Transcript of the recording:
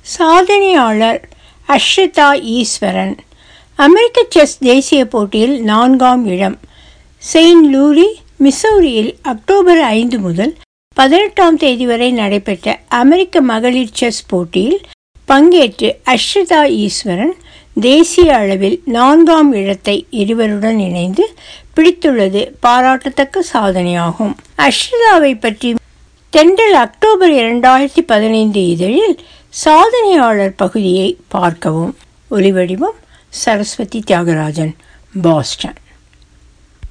சாதனையாளர் அஷ்ரிதா ஈஸ்வரன் அமெரிக்க செஸ் தேசிய போட்டியில் நான்காம் இடம் செயின்ட் லூரி மிசௌரியில் அக்டோபர் ஐந்து முதல் பதினெட்டாம் தேதி வரை நடைபெற்ற அமெரிக்க மகளிர் செஸ் போட்டியில் பங்கேற்று அஷ்ரிதா ஈஸ்வரன் தேசிய அளவில் நான்காம் இடத்தை இருவருடன் இணைந்து பிடித்துள்ளது பாராட்டத்தக்க சாதனையாகும் அஷ்ரிதாவை பற்றி தென்றல் அக்டோபர் இரண்டாயிரத்தி பதினைந்து இதழில் சாதனையாளர் பகுதியை பார்க்கவும் ஒலிவடிவம் சரஸ்வதி தியாகராஜன் பாஸ்டன்